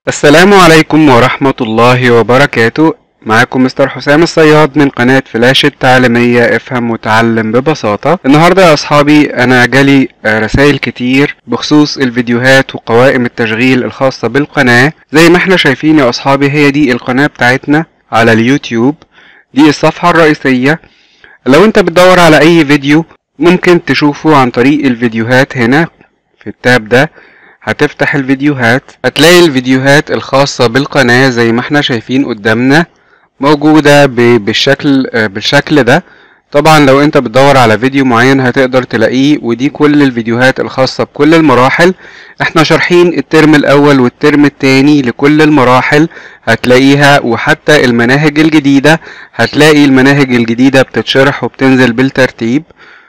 السلام عليكم ورحمة الله وبركاته معاكم مستر حسام الصياد من قناة فلاش التعليمية افهم وتعلم ببساطة النهاردة يا أصحابي أنا جالي رسائل كتير بخصوص الفيديوهات وقوائم التشغيل الخاصة بالقناة زي ما احنا شايفين يا أصحابي هي دي القناة بتاعتنا على اليوتيوب دي الصفحة الرئيسية لو انت بتدور على أي فيديو ممكن تشوفه عن طريق الفيديوهات هنا في التاب ده هتفتح الفيديوهات هتلاقي الفيديوهات الخاصة بالقناة زي ما احنا شايفين قدامنا موجودة بالشكل بالشكل ده طبعا لو انت بتدور على فيديو معين هتقدر تلاقيه ودي كل الفيديوهات الخاصة بكل المراحل احنا شارحين الترم الاول والترم التاني لكل المراحل هتلاقيها وحتى المناهج الجديدة هتلاقي المناهج الجديدة بتتشرح وبتنزل بالترتيب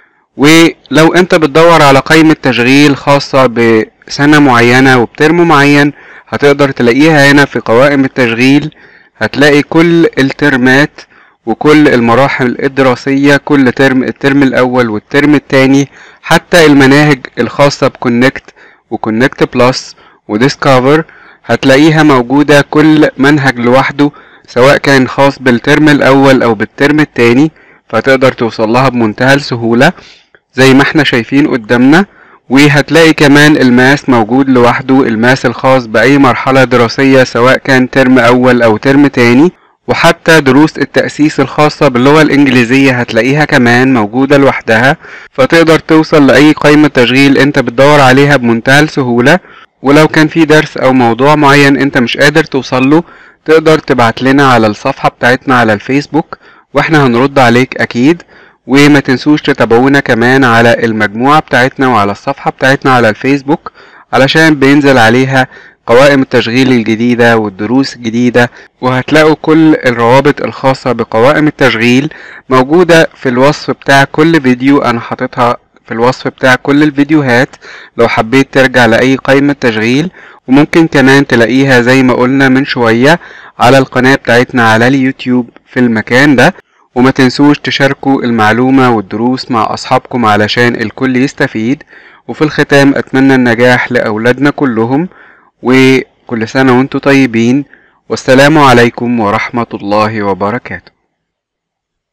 ولو انت بتدور على قائمة تشغيل خاصة بسنة معينة وبترم معين هتقدر تلاقيها هنا في قوائم التشغيل هتلاقي كل الترمات وكل المراحل الدراسية كل ترم الترم الأول والترم التاني حتى المناهج الخاصة بكونكت وكونكت بلس وديسكفر هتلاقيها موجودة كل منهج لوحده سواء كان خاص بالترم الأول أو بالترم التاني فتقدر توصل لها بمنتهى السهولة زي ما احنا شايفين قدامنا وهتلاقي كمان الماس موجود لوحده الماس الخاص بأي مرحلة دراسية سواء كان ترم أول أو ترم تاني وحتى دروس التأسيس الخاصة باللغة الإنجليزية هتلاقيها كمان موجودة لوحدها فتقدر توصل لأي قائمة تشغيل انت بتدور عليها بمنتهى السهولة ولو كان في درس أو موضوع معين انت مش قادر توصله تقدر تبعت لنا على الصفحة بتاعتنا على الفيسبوك واحنا هنرد عليك أكيد وما تنسوش تتابعونا كمان على المجموعة بتاعتنا وعلى الصفحة بتاعتنا على الفيسبوك علشان بينزل عليها قوائم التشغيل الجديدة والدروس الجديدة وهتلاقوا كل الروابط الخاصة بقوائم التشغيل موجودة في الوصف بتاع كل فيديو أنا حاططها في الوصف بتاع كل الفيديوهات لو حبيت ترجع لأي قائمة تشغيل وممكن كمان تلاقيها زي ما قلنا من شوية على القناة بتاعتنا على اليوتيوب في المكان ده وما تنسوش تشاركوا المعلومة والدروس مع أصحابكم علشان الكل يستفيد وفي الختام أتمنى النجاح لأولادنا كلهم وكل سنة وانتم طيبين والسلام عليكم ورحمة الله وبركاته